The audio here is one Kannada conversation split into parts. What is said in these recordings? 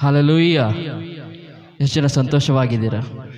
ಹಾಲಲೂಯ್ಯ ಎಷ್ಟು ಜನ ಸಂತೋಷವಾಗಿದ್ದೀರಾ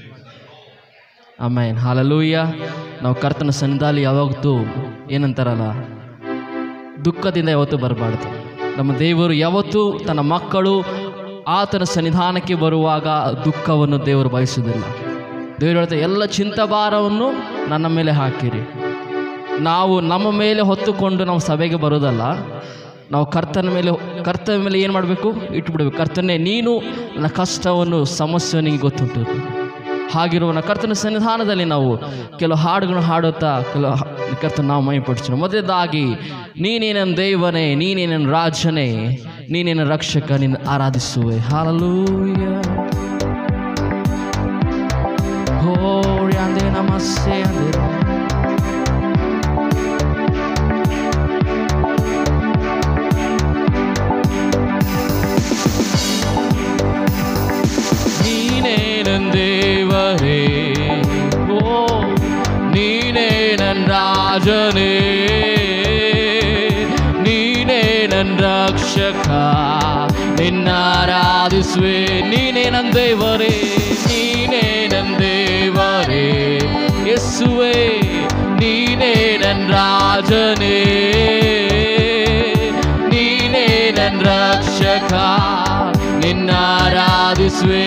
ಆಮೇನ್ ಹಾಲಲೂಯ್ಯ ನಾವು ಕರ್ತನ ಸನ್ನಿಧಾನ ಯಾವತ್ತೂ ಏನಂತಾರಲ್ಲ ದುಃಖದಿಂದ ಯಾವತ್ತೂ ಬರಬಾರ್ದು ನಮ್ಮ ದೇವರು ಯಾವತ್ತೂ ತನ್ನ ಮಕ್ಕಳು ಆತನ ಸನ್ನಿಧಾನಕ್ಕೆ ಬರುವಾಗ ದುಃಖವನ್ನು ದೇವರು ಬಯಸುವುದಿಲ್ಲ ದೇವರು ಹೇಳ್ತಾರೆ ಎಲ್ಲ ಚಿಂತಭಾರವನ್ನು ನನ್ನ ಮೇಲೆ ಹಾಕಿರಿ ನಾವು ನಮ್ಮ ಮೇಲೆ ಹೊತ್ತುಕೊಂಡು ನಾವು ಸಭೆಗೆ ಬರೋದಲ್ಲ ನಾವು ಕರ್ತನ ಮೇಲೆ ಕರ್ತನ ಮೇಲೆ ಏನು ಮಾಡಬೇಕು ಇಟ್ಬಿಡ್ಬೇಕು ಕರ್ತನೇ ನೀನು ನನ್ನ ಕಷ್ಟವನ್ನು ಸಮಸ್ಯೆಯನ್ನು ನಿನಗೆ ಗೊತ್ತುಂಟು ಹಾಗಿರುವ ಕರ್ತನ ಸನ್ನಿಧಾನದಲ್ಲಿ ನಾವು ಕೆಲವು ಹಾಡುಗಳನ್ನು ಹಾಡುತ್ತಾ ಕೆಲವು ಹಾ- ಕರ್ತನ ನಾವು ಮೈಪಡಿಸೋಣ ಮೊದಲದಾಗಿ ನೀನೇನನ್ ದೇವನೇ ನೀನೇನನ್ ರಾಜನೇ ನೀನೇನ ರಕ್ಷಕ ನಿನ್ನ ಆರಾಧಿಸುವೆ hallelujah Gloria ande namaste ande ನೀನೇ ನನ್ನ ದೇವರೇ ಓ ನೀನೇ ನನ್ನ ರಾಜನೇ ನೀನೇ ನನ್ನ ರಕ್ಷಕ ನಿನ್ನ ಆರಾಧಿಸುವೆ ನೀನೇ ನನ್ನ ದೇವರೇ ನೀನೇ ನನ್ನ ದೇವರೇ ಯೇಸುವೆ ನೀನೇ ನನ್ನ ರಾಜನೇ ನೀನೇ ನನ್ನ ರಕ್ಷಕ ನಿನ್ನ ಆರಾಧಿಸುವೆ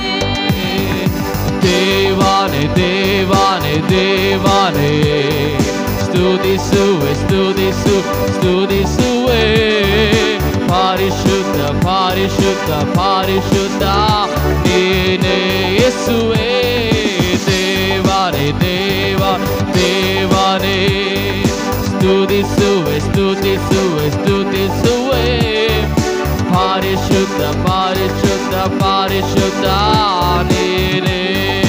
ದೇವಾನೆ ದೇವಾನೆ ದೇವಾನೆ ಸ್ತುತಿಸುವೆ ಸ್ತುತಿಸು ಸ್ತುತಿಸುವೆ ಪರಿಶುದ್ಧ ಪರಿಶುದ್ಧ ಪರಿಶುದ್ಧ ನೀನೇ ಯೇಸುವೆ ದೇವಾನೆ ದೇವ ದೇವಾನೆ ಸ್ತುತಿಸುವೆ ಸ್ತುತಿಸುವೆ ಸ್ತುತಿಸುವೆ ಪರಿಶುದ್ಧ ಪರಿಶುದ್ಧ ಪರಿಶುದ್ಧ ನೀನೇ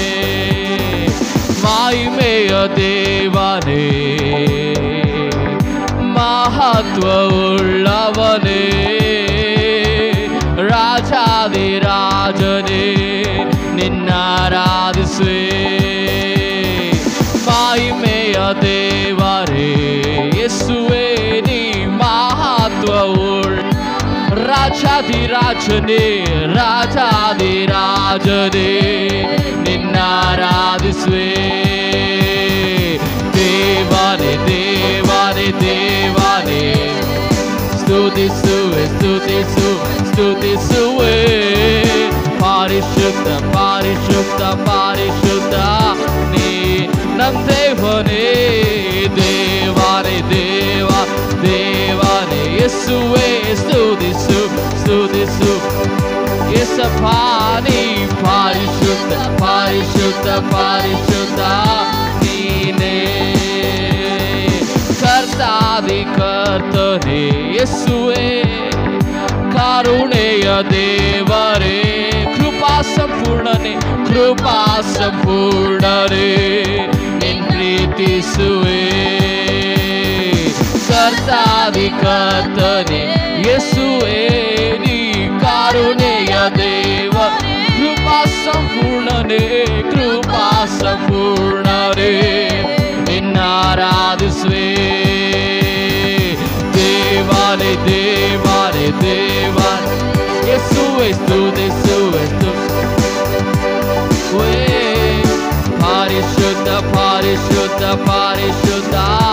ಮಾಯಿಮೆಯ ದೇವನೇ ಮಹತ್ವವುಳ್ಳವನೇ ರಾಜಾದಿರಾಜನೇ ನಿನ್ನಾರಾಧಿಸುವೆ ಮಾಯಿಮೆಯ ದೇವರೇ ಯೇಸುವೆ ನೀ ಮಹತ್ವವುಳ್ಳ ರಾಜಾಧಿರಾಜನೇ ರಾಜಾಧಿರಾಜನೇ ನಿನ್ನಾರಾಧಿಸುವೆ ದೇವಾನೆ ದೇವಾನೆ ದೇವಾನೆ ಸ್ತುತಿಸುವೆ ಸ್ತುತಿಸು ಸ್ತುತಿಸುವೆ ಪರಿಶುದ್ಧ ಪರಿಶುದ್ಧ ಪರಿಶುದ್ಧ ನೀ ನಮ್ ದೇವನೇ ದೇವಾನೆ ದೇವ ದೇವಾನೆ ಯೇಸುವೆ ಸ್ತುತಿಸು ಸ್ತುತಿಸು ಯೇಸಪ್ಪ ನೀ ಪರಿಶುದ್ಧ ಪರಿಶುದ್ಧ ಪರಿಶುದ್ಧ ನೀನೇ ಕರ್ತಾದಿ ಕರ್ತನೆ ಯೇಸುವೆ ಕಾರುಣೆಯ ದೇವರೇ ಕೃಪಾ ಸಂಪೂರ್ಣನೆ ಕೃಪಾ ಸಂಪೂರ್ಣರೇ ನಿನ್ ಪ್ರೀತಿಸುವೆ ಕರ್ತಾದಿ ಕರ್ತನೆ ಯೇಸುವೆ ನೀ ಕಾರುಣೆಯ ದೇವ ಕೃಪಾ ಸಂಪೂರ್ಣನೆ ಕೃಪಾ ಸಂಪೂರ್ಣರೇ ನಿನ್ನಾರಾಧಿಸುವೆ ದೇವಾನೆ ದೇವಾನೆ ದೇವಾನೆ ಯೇಸುವೆ ಸ್ತುತಿಸುವೆ ಸ್ತುತಿಸುವೆ ಪರಿಶುದ್ಧ ಪರಿಶುದ್ಧ ಪರಿಶುದ್ಧ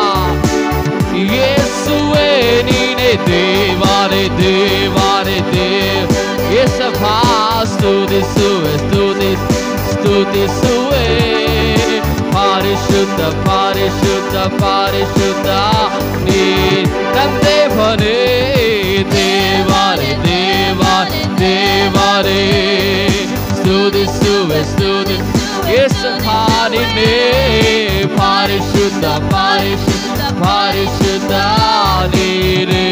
ಯೇಸುವೆ ನೀನೆ ದೇವಾನೆ ದೇವಾನೆ ದೇವ ಯೇಸಪ್ಪ ಸ್ತುತಿಸುವೆ ಸ್ತುತಿ ಸ್ತುತಿಸುವೆ ಪರಿಶುದ್ಧ ಪರಿಶುದ್ಧ ಪರಿಶುದ್ಧ ನೀ ತಂದೆವನೇ ದೇವಾರೆ ದೇವಾರೆ ದೇವಾರೆ ಸ್ತುತಿಸುವೆ ಸ್ತುತಿ ಯೇಸಪ್ಪ ನಿನ್ನೆ ಪರಿಶುದ್ಧ ಪರಿಶುದ್ಧ ಪರಿಶುದ್ಧ ನೀರೇ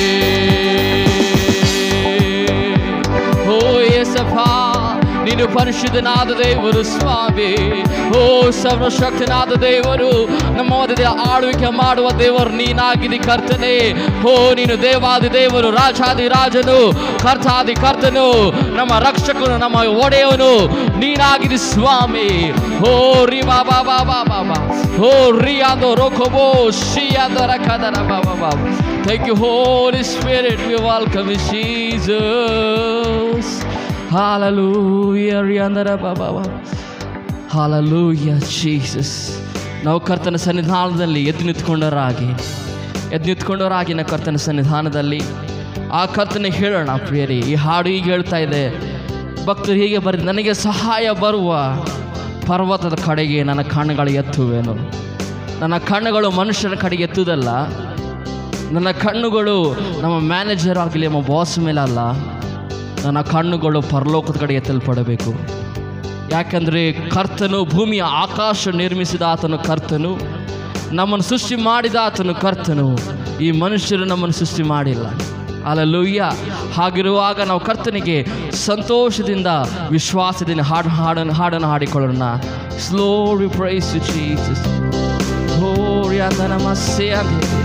ಓ ಯೇಸಪ್ಪ ನೀನು ಪರಿಶುದ್ಧನಾದ ದೇವರು ಸ್ವಾಮಿ ಓ ಸರ್ವಶಕ್ತನಾದ ದೇವರು ನಮ್ಮ ಮಧ್ಯೆ ಆಳ್ವಿಕೆ ಮಾಡುವ ದೇವರು ನೀನಾಗಿದಿ ಕರ್ತನೆ ಓ ನೀನು ದೇವಾದಿ ದೇವರು ರಾಜಾದಿ ರಾಜನು ಕರ್ತಾದಿ ಕರ್ತನು ನಮ್ಮ ರಕ್ಷಕನು ನಮ್ಮ ಒಡೆಯವನು ನೀನಾಗಿದಿ ಸ್ವಾಮಿ ಓ ರಿ ಬಾ ಬಾ ಬಾ ಬಾ ಬಾ ಬಾ ಓ ರಿಯಾದೋ ರೋಕೋಬೋ ಶಿಯಾದೋ ರಕದರ ಬಾ ಬಾ ಬಾ Thank you, Holy Spirit. We welcome you, Jesus. Hallelujah ಅಂದರ ಬಾಬಾ ಹಾಲಲೂಯ ಜೀಸಸ್ ನಾವು ಕರ್ತನ ಸನ್ನಿಧಾನದಲ್ಲಿ ಎದ್ದು ನಿಂತ್ಕೊಂಡವರಾಗಿ ಎದ್ದು ನಿಂತ್ಕೊಂಡವರಾಗಿ ನಾವು ಕರ್ತನ ಸನ್ನಿಧಾನದಲ್ಲಿ ಆ ಕರ್ತನ ಹೇಳೋಣ ಪ್ರಿಯರಿ ಈ ಹಾಡು ಈಗ ಹೇಳ್ತಾ ಇದೆ ಭಕ್ತರು ಹೀಗೆ ಬರೆದು ನನಗೆ ಸಹಾಯ ಬರುವ ಪರ್ವತದ ಕಡೆಗೆ ನನ್ನ ಕಣ್ಣುಗಳು ಎತ್ತುವೆನು ನನ್ನ ಕಣ್ಣುಗಳು ಮನುಷ್ಯನ ಕಡೆಗೆ ಎತ್ತುವುದಲ್ಲ ನನ್ನ ಕಣ್ಣುಗಳು ನಮ್ಮ ಮ್ಯಾನೇಜರ್ ಆಗಲಿ ನಮ್ಮ ಬಾಸ್ ಮೇಲೆ ಅಲ್ಲ ನನ್ನ ಕಣ್ಣುಗಳು ಪರಲೋಕದ ಕಡೆ ಎತ್ತಲ್ಪಡಬೇಕು ಯಾಕಂದರೆ ಕರ್ತನು ಭೂಮಿಯ ಆಕಾಶ ನಿರ್ಮಿಸಿದ ಆತನು ಕರ್ತನು ನಮ್ಮನ್ನು ಸೃಷ್ಟಿ ಮಾಡಿದ ಆತನು ಕರ್ತನು ಈ ಮನುಷ್ಯರು ನಮ್ಮನ್ನು ಸೃಷ್ಟಿ ಮಾಡಿಲ್ಲ ಅಲ್ಲೂಯ್ಯ ಹಾಗಿರುವಾಗ ನಾವು ಕರ್ತನಿಗೆ ಸಂತೋಷದಿಂದ ವಿಶ್ವಾಸದಿಂದ ಹಾಡು ಹಾಡನ್ನು ಹಾಡನ್ನು ಹಾಡಿಕೊಳ್ಳೋಣ slow praise Jesus Gloria a ನಮಸ್ತೆ ಅಂತ ಹೇಳಿ.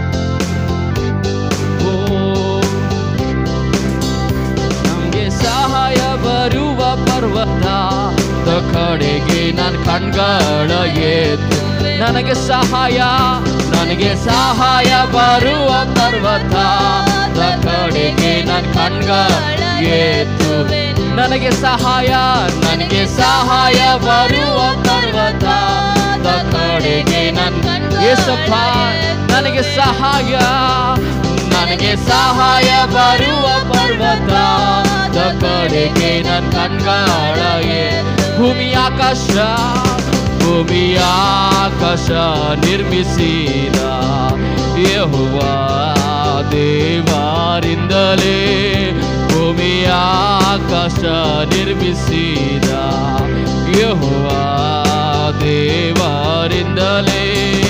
ಓ ನಮ್ಗೆ ಸಹಾಯ ಬರುವ ಪರ್ವತ ಕಡೆಗೆ ನನ್ನ ಕಣ್ಗಳ ಎದ್ದು ನನಗೆ ಸಹಾಯ ನನಗೆ ಸಹಾಯ ಬರುವ ಪರ್ವತ ಕಡೆಗೆ ನನ್ನ ಕಣ್ಗಳ ಎದ್ದು ನನಗೆ ಸಹಾಯ ನನಗೆ ಸಹಾಯ ಬರುವ ಪರ್ವತ ಕಡೆಗೆ ನನ್ನ ಏಸಪ್ಪ ನನಗೆ ಸಹಾಯ ನನಗೆ ಸಹಾಯ ಬರುವ ಪರ್ವತ ಕಡೆಗೆ ನನ್ನ ಕಣ್ಗಳೇ ಭೂಮಿ ಆಕಾಶ ಭೂಮಿ ಆಕಾಶ ನಿರ್ಮಿಸಿದ ಯಹುವ ದೇವರಿಂದಲೇ ಭೂಮಿ ಆಕಾಶ ನಿರ್ಮಿಸಿದ ಯಹುವ ದೇವರಿಂದಲೇ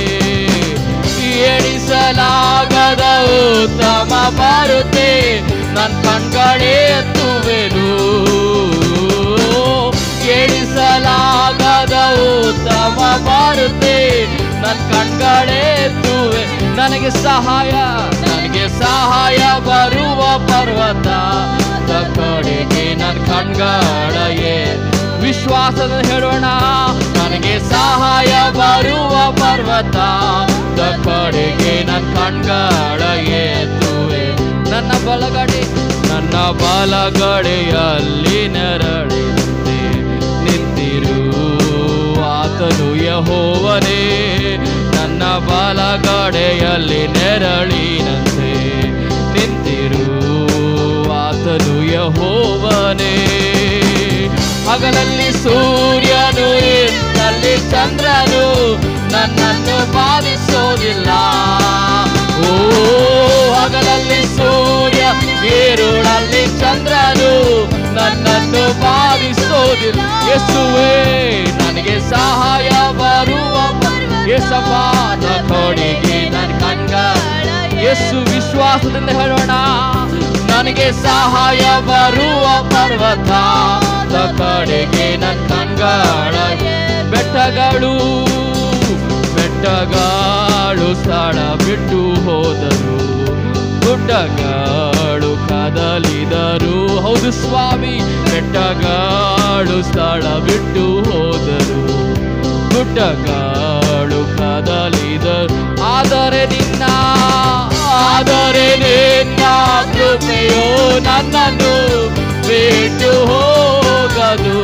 ಎಣಿಸಲಾಗದ ಉತ್ತಮ ಬರುತ್ತೆ ನನ್ನ ಕಣ್ಗಳೇ ಎತ್ತುವೆನು ಎಣಿಸಲಾಗದ ಉತ್ತಮ ಬರುತ್ತೆ ನನ್ನ ಕಣ್ಗಳೇ ಎತ್ತುವೆ ನನಗೆ ಸಹಾಯ ನನಗೆ ಸಹಾಯ ಬರುವ ಪರ್ವತ ಕಡೆಗೆ ನನ್ನ ಕಣ್ಗಳ ವಿಶ್ವಾಸದ ಹೇಳೋಣ ನನಗೆ ಸಹಾಯ ಬರುವ ಪರ್ವತ ಕಡೆಗೆ ನನ್ನ ಕಣ್ಗಳ ಎತ್ತುವೆ ನನ್ನ ಬಲಗಡೆ ನನ್ನ ಬಲಗಡೆಯಲ್ಲಿ ನೆರಳಿದಂತೆ ನಿಂತಿರು ಆತನು ಯಹೋವನೇ ನನ್ನ ಬಲಗಡೆಯಲ್ಲಿ ನೆರಳಿನಂತೆ ನಿಂತಿರು ಆತನು ಯಹೋವನೇ ಹಗಲಲ್ಲಿ ಸೂರ್ಯನು ಇದ್ದಲ್ಲಿ ಚಂದ್ರನು ನನ್ನನ್ನು ಬಾಧಿಸೋದಿಲ್ಲ ಓ ಹಗಲಲ್ಲಿ ಸೂರ್ಯ ಈರುಳಲ್ಲಿ ಚಂದ್ರನು ನನ್ನನ್ನು ಬಾಧಿಸೋದಿಲ್ಲ ಯೇಸುವೇ ನನಗೆ ಸಹಾಯ ಬರುವ ಯೇಸಪಾದ ಕೊಡಿಗೆ ನನ್ನ ಕಣ್ಗ ಯೇಸು ವಿಶ್ವಾಸದಿಂದ ಹೇಳೋಣ ನನಗೆ ಸಹಾಯ ಬರುವ ಪರ್ವತ ಕಡೆಗೆ ನನ್ನ ಕಣ್ಗಳ ಬೆಟ್ಟಗಳು ಬೆಟ್ಟಗಳು ಸ್ಥಳ ಬಿಟ್ಟು ಹೋದರು ಗುಡ್ಡಗಳು ಕದಲಿದರು ಹೌದು ಸ್ವಾಮಿ ಬೆಟ್ಟಗಳು ಸ್ಥಳ ಬಿಟ್ಟು ಹೋದರು ಗುಡ್ಡಗಳು ಕದಲಿದರು ಆದರೆ ನಿನ್ನ ಆದರೆ ನಿನ್ನ ಕೃಪೆಯೋ ನನ್ನನ್ನು ಬಿಟ್ಟು ಹೋಗದು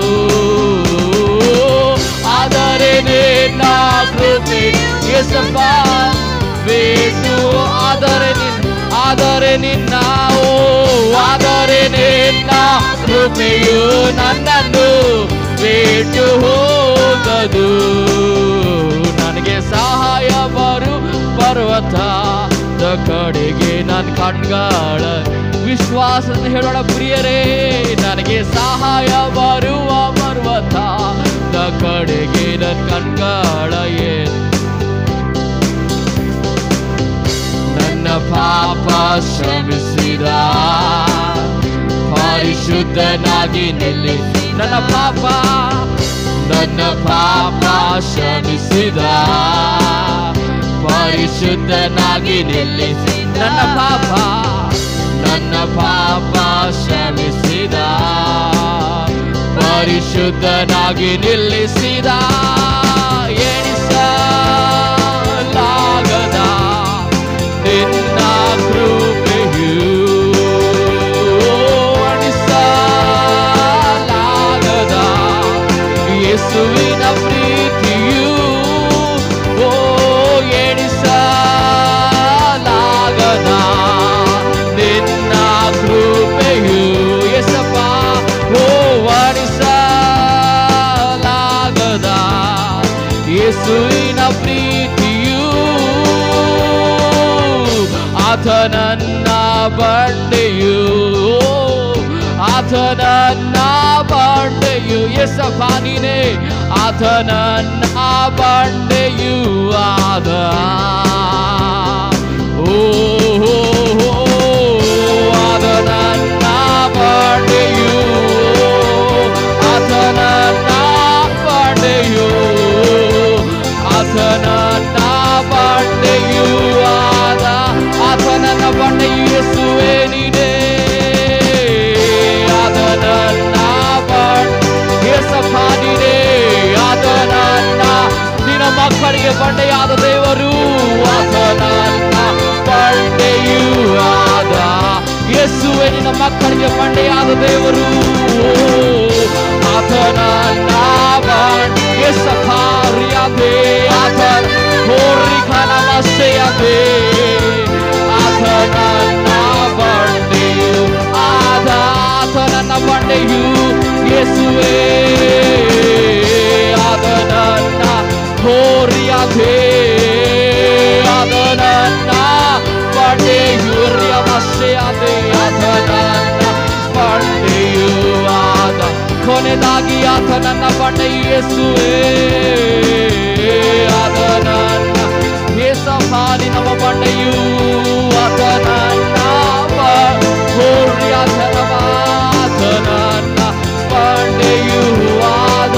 ಆದರೆ ನಿನ್ನ ಕೃಪೆ ಎಸಪ್ಪ ಬಿಟ್ಟು ಆದರೆ ನಿನ್ನ ಆದರೆ ನಿನ್ನ ಓ ಆದರೆ ನಿನ್ನ ಕೃಪೆಯು ನನ್ನನ್ನು ಬಿಟ್ಟು ಹೋಗದು ನನಗೆ ಸಹಾಯ ಬರು ಪರ್ವತ ಕಡೆಗೆ ನನ್ನ ಕಣ್ಗಳ ವಿಶ್ವಾಸ ಹೇಳೋಣ ಪ್ರಿಯರೇ ನನಗೆ ಸಹಾಯ ಬರುವ ಪರ್ವತ ಕಡೆಗೆ ನನ್ನ ಕಣ್ಗಳ ಏನ್ ನನ್ನ ಪಾಪ ಶ್ರಮಿಸಿದ ಪರಿಶುದ್ಧನಾಗಿ ನಿಲ್ಲಿ ನನ್ನ ಪಾಪ ನನ್ನ ಪಾಪ ಶ್ರಮಿಸಿದ ಪರಿಶುದ್ಧನಾಗಿ ನಿಲ್ಲಿಸಿ ನನ್ನ ಪಾಪ ನನ್ನ ಪಾಪ ಶ್ರಮಿಸಿದ ಪರಿಶುದ್ಧನಾಗಿ ನಿಲ್ಲಿಸಿದ ಎಣಿಸಲಾಗದ ನಿನ್ನ ಕೃಪೆಯು ಯೇಸುವಿನ ಪ್ರೀತಿಯು ಆತನನ್ನ ಬಂಡೆಯು ಆತನನ್ನ ಬಂಡೆಯು ಎಸಪ್ಪ ನೀನೆ ಆತನನ್ನ ಬಂಡೆಯು ಆದ ಓ ಆತನನ್ನ ಬಂಡೆಯು ಆತನನ್ನ ಬಂಡೆಯು ಆತನನ್ನ ಬಂಡೆಯು ಆದ ಆತನನ್ನ ಬಂಡೆಯು ಯೇಸುವೇ ನೀನೇ ಆತನನ್ನ ಬಂಡೆ ಯೇಸಪ್ಪ ನೀನೇ ಆತನನ್ನ ನಿನ್ನ ಮಕ್ಕಳಿಗೆ ಬಂಡೆಯಾದ ದೇವರು ಆತನನ್ನ ಬಂಡೆಯು ಆದ ಯೇಸುವೆ ನಿನ್ನ ಮಕ್ಕಳಿಗೆ ಬಂಡೆಯಾದ ದೇವರು ಆತನನ್ನ ಬಂಡೆ ಯೇಸಪ್ಪ ರಿಯಾದೆ ಆತನ ಹೋರಿ ಕನಮಸೆಯದೆ ಆತನನ್ನ ಬಂಡೆಯು ಆದ ಆತನನ್ನ ಬಂಡೆಯು ಯೇಸುವೆ ಆತನನ್ನ ಹೋರಿಯಾದೆ ಆತನನ್ನ ಬಂಡೆಯು ರಿಯಮಸೆಯದೆ ಆತನನ್ನ ಬಂಡೆಯು ಆದ ಕೊನೆದಾಗಿ ಆತನನ್ನ ಬಂಡೆಯು ಯೇಸುವೆ ಆತನನ್ನ ಯೇಸಪ್ಪಾನಿ ನಮ್ಮ ಬಂಡೆಯು ಆತನನ್ನ ಹೋರಿ ಆತನವ ಆತನನ್ನ ಬಂಡೆಯು ಆದ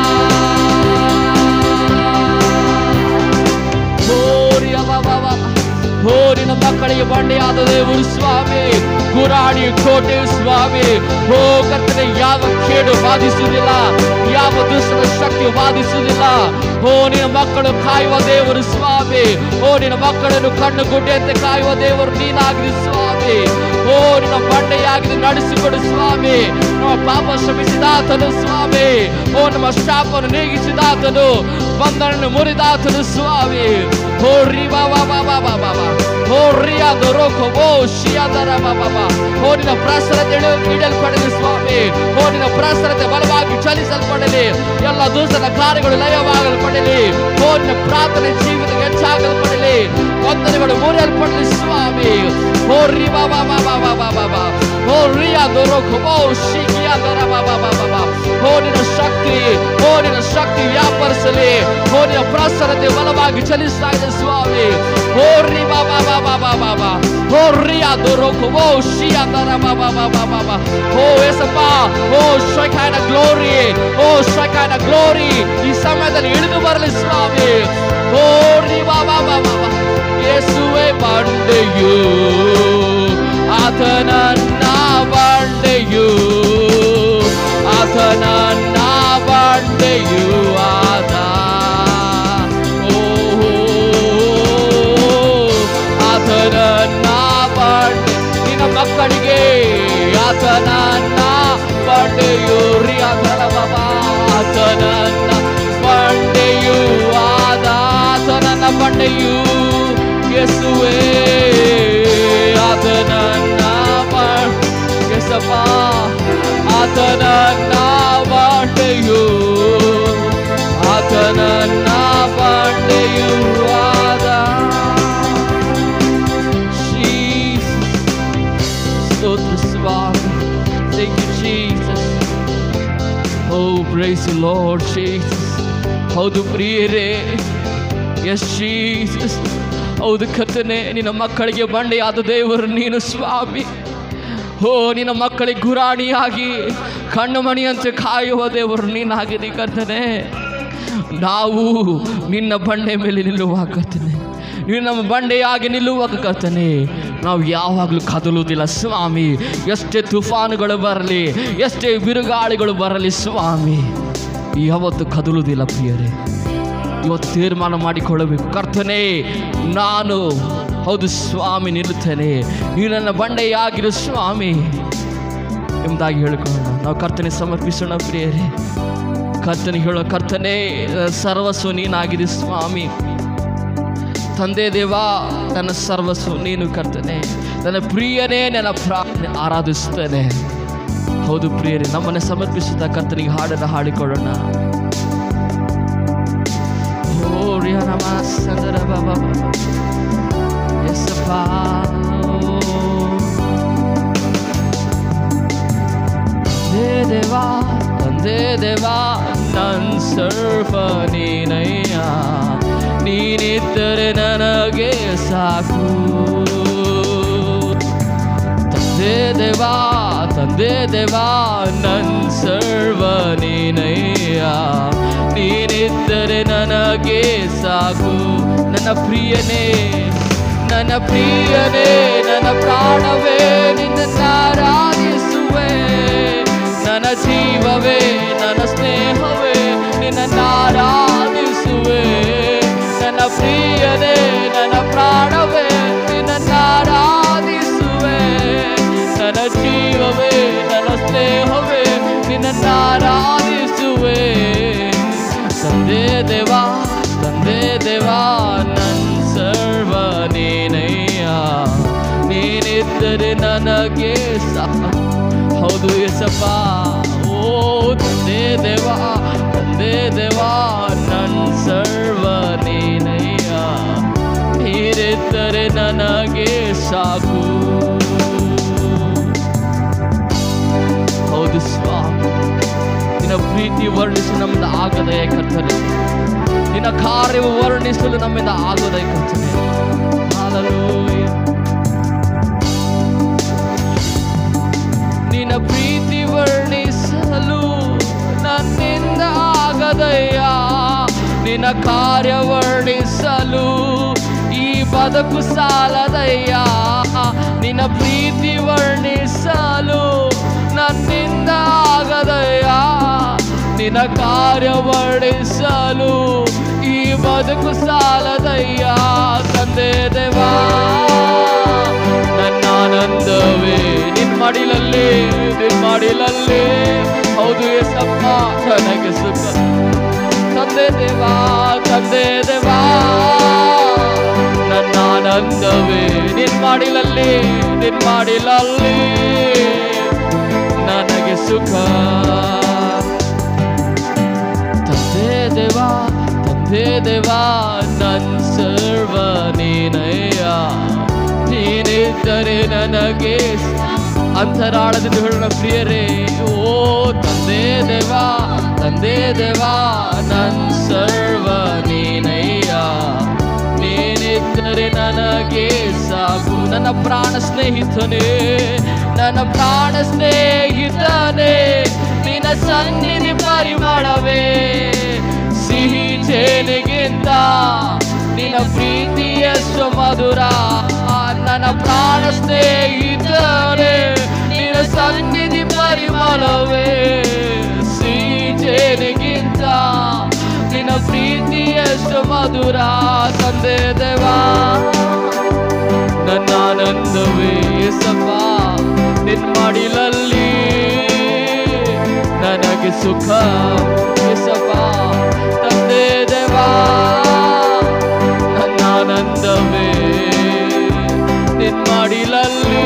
ಹೋರಿ ಅವ ಹೋರಿನ ಮಕ್ಕಳಿಗೆ ಬಂಡೆಯಾದ ದೇವರು ಸ್ವಾಮಿ ಗುರಾಣಿ ಕೋಟೆ ಸ್ವಾಮಿ ಹೋ ಕರ್ತನೆ ಯಾವ ಕೇಡು ಬಾಧಿಸುವುದಿಲ್ಲ ಯಾವ ದುಷ್ಟರ ಶಕ್ತಿ ಬಾಧಿಸುವುದಿಲ್ಲ ಓ ನಿನ್ನ ಮಕ್ಕಳು ಕಾಯುವ ದೇವರು ಸ್ವಾಮಿ ಓ ನಿನ್ನ ಮಕ್ಕಳನ್ನು ಕಣ್ಣು ಗುಡ್ಡೆಯಂತೆ ಕಾಯುವ ದೇವರು ನೀನಾಗಿದೆ ಸ್ವಾಮಿ ಓ ನಿನ್ನ ಬಂಡೆಯಾಗಿದೆ ನಡೆಸಿಕೊಡು ಸ್ವಾಮಿ ನಮ್ಮ ಪಾಪ ಶ್ರಮಿಸಿದಾತನು ಸ್ವಾಮಿ ಓ ನಮ್ಮ ಶಾಪವನ್ನು ನೀಗಿಸಿದಾತನು ಬಂಧನನ್ನು ಮುರಿದಾತನು ಸ್ವಾಮಿ ಓ ರಿ ಬಾ ಬಾ ಬಾ ಬಾ ಬಾ ಬಾ ಬಾ ಓ ರಿಯಾದ ರೋಕೋ ಓ ಶಿಯಾದರ ಬಾ ಬಾ ಬಾ ಓ ನಿನ್ನ ಪ್ರಸರತೆ ಇಡಲ್ಪಡಲಿ ಸ್ವಾಮಿ ಓ ನಿನ್ನ ಪ್ರಸರತೆ ಬಲವಾಗಿ ಚಲಿಸಲ್ಪಡಲಿ ಎಲ್ಲ ದೂಸರ ಕಾರ್ಯಗಳು ಲಯವಾಗಲ್ಪಡಲಿ ಓ ನಿನ್ನ ಪ್ರಾರ್ಥನೆ ಜೀವಿತ ಹೆಚ್ಚಾಗಲ್ಪಡಲಿ ವಂದನೆಗಳು ಮುರಿಯಲ್ಪಡಲಿ ಸ್ವಾಮಿ ಓ ರಿ ಬಾ ಬಾ ಬಾ ಬಾ ಬಾ ಬಾ ಬಾ ಬಾ ಓ ರಿಯಾದ ರೋಕೋ ಓ ಶಿಯಾದರ ಬಾ ಬಾ ಬಾ ಬಾ ಬಾ ಓ ನಿನ್ನ ಶಕ್ತಿ ಓ ನಿನ್ನ ಶಕ್ತಿ ವ್ಯಾಪರಿಸಲಿ ಓ ನಿನ್ನ ಪ್ರಸರತೆ ಬಲವಾಗಿ ಚಲಿಸ್ತಾ ಇದೆ ಸ್ವಾಮಿ ಓ ರಿ ಬಾ ಬಾ ಬಾ ಬಾ ಬಾ ಬಾ ಬಾ ಓ ರಿಯಾ ದೊರಕು ಓ ಶಿಯಾ ದರ ಬಾ ಬಾ ಬಾ ಬಾ ಬಾ ಬಾ ಓ ಏಸಪ್ಪ ಓ ಶೈಕಾನ ಗ್ಲೋರಿ ಓ ಶೈಕಾನ ಗ್ಲೋರಿ ಈ ಸಮಯದಲ್ಲಿ ಇಳಿದು ಬರಲಿ ಸ್ವಾಮಿ ಓ ರಿ ಬಾ ಬಾ ಬಾ ಬಾ ಬಾ ಯೇಸುವೆ ಬಂಡೆಯು ಆತನನ್ನ ಬಂಡೆಯು ಆತನನ್ನ ಬಂಡೆಯು ಆತ ಓ ಆತನನ್ನ ಬಂಡೆ ನಿನ್ನ ಮಕ್ಕಳಿಗೆ ಆತನನ್ನ ಬಂಡೆಯು ರಿ ಆತನ ಬಾಬಾ ಆತನನ್ನ ಬಂಡೆಯು ಆದ ಆತನನ್ನ ಬಂಡೆಯು ಯೇಸುವೆ ಆತನನ್ನ ಬ- ಯೇಸಪ್ಪ ಆತನನ್ನ ಬಂಡೆಯು ಆತನನ್ನ ಬಂಡೆಯು ಆದ Jesus. ಸ್ತೋತ್ರ ಸ್ವಾಮಿ Thank you, Jesus. Oh, praise the Lord, Jesus. ಹೌದು ಪ್ರಿಯರೇ ಎಸ್ ಜೀಸಸ್ ಹೌದು ಕರ್ತನೆ ನಿನ್ನ ಮಕ್ಕಳಿಗೆ ಬಂಡೆಯಾದ ದೇವರು ನೀನು ಸ್ವಾಮಿ ಓ ನಿನ್ನ ಮಕ್ಕಳಿಗೆ ಗುರಾಣಿಯಾಗಿ ಕಣ್ಣು ಮಣಿಯಂತೆ ಕಾಯುವ ದೇವರು ನೀನಾಗಿದೆ ಕರ್ತನೆ ನಾವು ನಿನ್ನ ಬಂಡೆ ಮೇಲೆ ನಿಲ್ಲುವಾಗ ಕರ್ತನೆ ನೀನು ನಮ್ಮ ಬಂಡೆಯಾಗಿ ನಿಲ್ಲುವಾಗ ಕರ್ತನೆ ನಾವು ಯಾವಾಗಲೂ ಕದಲುವುದಿಲ್ಲ ಸ್ವಾಮಿ ಎಷ್ಟೇ ತುಫಾನುಗಳು ಬರಲಿ ಎಷ್ಟೇ ಬಿರುಗಾಳಿಗಳು ಬರಲಿ ಸ್ವಾಮಿ ಯಾವತ್ತು ಕದಲುವುದಿಲ್ಲ ಪ್ರಿಯರೇ ಇವತ್ತು ತೀರ್ಮಾನ ಮಾಡಿಕೊಳ್ಳಬೇಕು ಕರ್ತನೆ ನಾನು ಹೌದು ಸ್ವಾಮಿ ನಿಲ್ಲುತ್ತೇನೆ ನೀನು ನನ್ನ ಬಂಡೆಯಾಗಿರು ಸ್ವಾಮಿ ಎಂಬುದಾಗಿ ಹೇಳಿಕೊಳ್ಳೋಣ ನಾವು ಕರ್ತನೆ ಸಮರ್ಪಿಸೋಣ ಪ್ರಿಯರೇ ಕರ್ತನೆ ಹೇಳೋ ಕರ್ತನೆ ಸರ್ವಸ್ವ ನೀನಾಗಿದೆ ಸ್ವಾಮಿ ತಂದೆ ದೇವ ನನ್ನ ಸರ್ವಸ್ವ ನೀನು ಕರ್ತನೆ ನನ್ನ ಪ್ರಿಯನೇ ನನ್ನ ಪ್ರಾರ್ಥನೆ ಆರಾಧಿಸ್ತೇನೆ ಹೌದು ಪ್ರಿಯರೇ ನಮ್ಮನ್ನು ಸಮರ್ಪಿಸುತ್ತಾ ಕರ್ತನಿಗೆ ಹಾಡನ್ನು ಹಾಡಿಕೊಳ್ಳೋಣ ಓ ರಿಯನಮಾಸಂದರ ಬಾಬಾ ಎಸಪ್ಪ ತಂದೆ ದೇವಾ ತಂದೆ ದೇವಾ ನನ್ ಸರ್ವ ನೀನಯ್ಯ ನೀನಿದ್ದರೆ ನನಗೆ ಸಾಕು ತಂದೆ ದೇವಾ ತಂದೆ ದೇವಾ ನನ್ ಸರ್ವ ನೀನಯ್ಯ ನೀನಿದ್ದರೆ ನನಗೆ ಸಾಕು ನನ್ನ ಪ್ರಿಯನೇ ನನ್ನ ಪ್ರಿಯನೇ ನನ್ನ ಪ್ರಾಣವೇ ನಿನ್ನ ಆರಾಧಿಸುವೆ ನನ್ನ ಜೀವವೇ ನನ್ನ ಸ್ನೇಹವೇ ನಿನ್ನ ಆರಾಧಿಸುವೆ ನನ್ನ ಪ್ರಿಯನೇ ನನ್ನ ಪ್ರಾಣವೇ ನಿನ್ನ ಆರಾಧಿಸುವೆ ನನ್ನ ಜೀವವೇ ನನ್ನ ಸ್ನೇಹವೇ ನಿನ್ನ ಆರಾಧಿಸುವೆ ತಂದೆ ದೇವಾ ತಂದೆ ದೇವಾ ನನ್ ಸರ್ವ ನೀನಯ್ಯ ನೀನಿದ್ದರೆ ನನಗೆ ಸಾಕು ಹೌದು ಎಸಪ್ಪ ಓ ತಂದೆ ದೇವಾ ತಂದೆ ದೇವಾ ನನ್ ಸರ್ವ ನೀನಯ್ಯ ನೀರಿದ್ದರೆ ನನಗೆ ಸಾಕು ಹೌದು ಸ್ವಾಮಿ ನಿನ್ನ ಪ್ರೀತಿ ವರ್ಣಿಸಲು ನಮ್ಮಿಂದ ಆಗದೆ ಕರ್ತನೆ ನಿನ್ನ ಕಾರ್ಯವು ವರ್ಣಿಸಲು ನಮ್ಮಿಂದ ಆಗದೆ ಕರ್ತನೆ Hallelujah. ನಿನ್ನ ಪ್ರೀತಿ ವರ್ಣಿಸಲು ನನ್ನಿಂದ ಆಗದಯ್ಯ ನಿನ್ನ ಕಾರ್ಯ ವರ್ಣಿಸಲು ಈ ಬದುಕು ಸಾಲದಯ್ಯ ನಿನ್ನ ಪ್ರೀತಿ ವರ್ಣಿಸಲು ನನ್ನಿಂದ ಆಗದಯ್ಯ ನಿನ್ನ ಕಾರ್ಯ ವರ್ಣಿಸಲು ಈ ಬದುಕು ಸಾಲದಯ್ಯ ತಂದೆ ದೇವಾ ನನ್ನ ಆನಂದವೇ ನಿನ್ ಮಡಿಲಲ್ಲಿ ನಿನ್ ಮಡಿಲಲ್ಲಿ ಹೌದು ಎಸಪ್ಪ ನನಗೆ ಸುಖ ತಂದೆ ದೇವಾ ತಂದೆ ದೇವಾ ನನ್ನ ಆನಂದವೇ ನಿನ್ ಮಾಡಿಲಲ್ಲಿ ನಿನ್ ಮಾಡಿಲಲ್ಲಿ ನನಗೆ ಸುಖ ತಂದೆ ದೇವಾ ತಂದೆ ದೇವಾ ನನ್ ಸರ್ವ ನೀನಯ್ಯ ನೀನಿದ್ದರೆ ನನಗೆ ಅಂತರಾಳದಿಂದ ಹೇಳೋಣ ಪ್ರಿಯರೇ ಓ ತಂದೆ ದೇವಾ ತಂದೆ ದೇವಾ ನನ್ ಸರ್ವ ನೀನಯ್ಯ ನೀನಿದ್ದರೆ ನನಗೆ ಸಾಕು ನನ್ನ ಪ್ರಾಣ ಸ್ನೇಹಿತನೇ ನನ್ನ ಪ್ರಾಣ ಸ್ನೇಹಿತನೇ ನಿನ್ನ ಸನ್ನಿಧಿ ಪರಿಮಳವೇ ಸಿಹಿ ಜೇನಿಗಿಂತ ನಿನ್ನ ಪ್ರೀತಿಯಷ್ಟು ಮಧುರ ನನ್ನ ಪ್ರಾಣ ಸ್ನೇಹಿತನೇ ನಿನ್ನ ಸನ್ನಿಧಿ ಪರಿಮಳವೇ ಸಿಹಿ ಜೇನಿಗಿಂತ ನಿನ್ನ ಪ್ರೀತಿಯಷ್ಟು ಮಧುರ ತಂದೆ ದೇವಾ ನನ್ನ ಆನಂದವೇ ಸಪ್ಪ ನಿನ್ ಮಾಡಿಲಲ್ಲಿ ನನಗೆ ಸುಖ ಎಸಪ್ಪ ತಂದೆ ದೇವಾ ನನ್ನ ಆನಂದವೇ ನಿನ್ ಮಾಡಿಲಲ್ಲಿ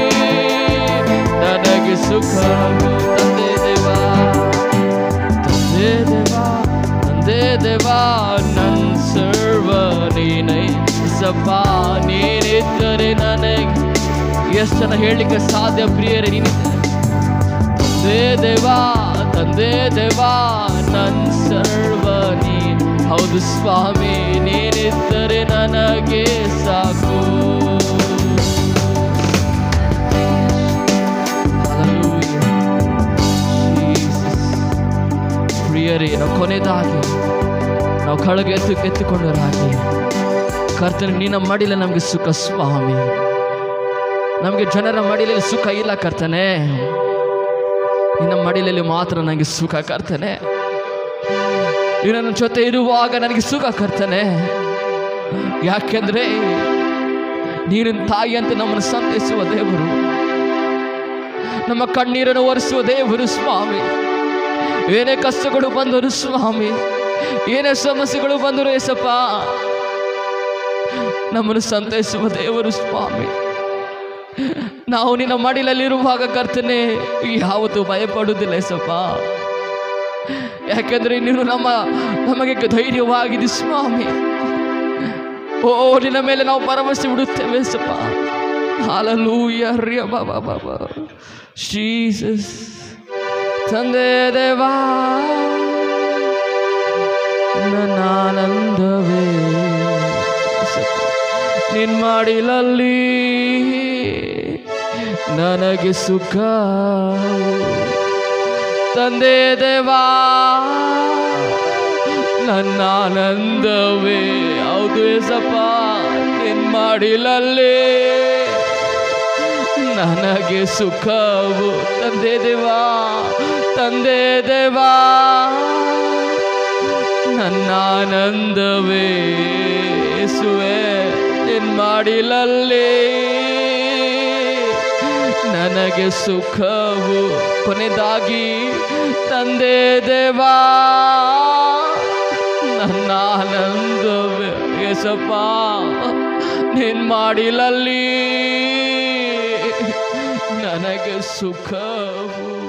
ನನಗೆ ಸುಖ ತಂದೆ ದೇವಾ ತಂದೆ ದೇವಾ ತಂದೆ ದೇವಾ ನನ್ ಸರ್ವ ನೀನೈ ಸಪ್ಪ ನೀನಿದ್ದರೆ ನನಗೆ ಎಷ್ಟು ಜನ ಹೇಳಲಿಕ್ಕೆ ಸಾಧ್ಯ ಪ್ರಿಯರೇ ನೀನಿದ್ದರೆ ತಂದೆ ದೇವಾ ತಂದೆ ದೇವಾ ನನ್ ಸರ್ವ ನೀ ಹೌದು ಸ್ವಾಮಿ ನೀನಿದ್ದರೆ ನನಗೆ ಸಾಕು Hallelujah. Jesus. ಪ್ರಿಯರೇ ನಾವು ಕೊನೆಯದಾಗಿ ನಾವು ಕಳಗೆ ಎತ್ತು ಎತ್ತುಕೊಂಡರಾಗಿ ಕರ್ತನೆ ನಿನ್ನ ಮಡಿಲ ನಮಗೆ ಸುಖ ಸ್ವಾಮಿ ನಮಗೆ ಜನರ ಮಡಿಲಲ್ಲಿ ಸುಖ ಇಲ್ಲ ಕರ್ತನೆ ನಿನ್ನ ಮಡಿಲಲ್ಲಿ ಮಾತ್ರ ನನಗೆ ಸುಖ ಕರ್ತನೆ ನೀನು ನನ್ನ ಜೊತೆ ಇರುವಾಗ ನನಗೆ ಸುಖ ಕರ್ತನೆ ಯಾಕೆಂದ್ರೆ ನೀನು ತಾಯಿ ಅಂತ ನಮ್ಮನ್ನು ಸಂತೈಸುವ ದೇವರು ನಮ್ಮ ಕಣ್ಣೀರನ್ನು ಒರೆಸುವ ದೇವರು ಸ್ವಾಮಿ ಏನೇ ಕಷ್ಟಗಳು ಬಂದರು ಸ್ವಾಮಿ ಏನೇ ಸಮಸ್ಯೆಗಳು ಬಂದರು ಏಸಪ್ಪ ನಮ್ಮನ್ನು ಸಂತೈಸುವ ದೇವರು ಸ್ವಾಮಿ ನಾವು ನಿನ್ನ ಮಡಿಲಲ್ಲಿರುವಾಗ ಕರ್ತನೆ ಯಾವತ್ತೂ ಭಯಪಡುವುದಿಲ್ಲ ಏಸಪ್ಪ ಯಾಕಂದ್ರೆ ನೀನು ನಮ್ಮ ನಮಗೆ ಧೈರ್ಯವಾಗಿದೆ ಸ್ವಾಮಿ ಓ ನಿನ್ನ ಮೇಲೆ ನಾವು ಭರವಸೆ ಬಿಡುತ್ತೇವೆ ಸಪ್ಪ ಹಾಲಲೂಯ ಹರ್ಯ ಬಾಬಾ ಬಾಬಾ ಜೀಸಸ್ ತಂದೆ ದೇವಾ ನನ್ನ ಆನಂದವೇ ಸಪ್ಪ ನಿನ್ ಮಾಡಿಲಲ್ಲಿ ನನಗೆ ಸುಖ ತಂದೆ ದೇವಾ ನನ್ನ ಆನಂದವೇ ಹೌದು ಏಸಪ್ಪ ನಿನ್ ಮಾಡಿಲಲ್ಲಿ ನನಗೆ ಸುಖವು ತಂದೆ ದೇವಾ ತಂದೆ ದೇವಾ ನನ್ನ ಆನಂದವೇ ಯೇಸುವೆ ನಿನ್ ಮಾಡಿಲಲ್ಲಿ ನನಗೆ ಸುಖವು ಕೊನೆದಾಗಿ ತಂದೆ ದೇವಾ ನನ್ನ ಆನಂದವೇ ಯೇಸಪ್ಪ ನಿನ್ ಮಾಡಿಲಲ್ಲಿ ನನಗೆ ಸುಖವು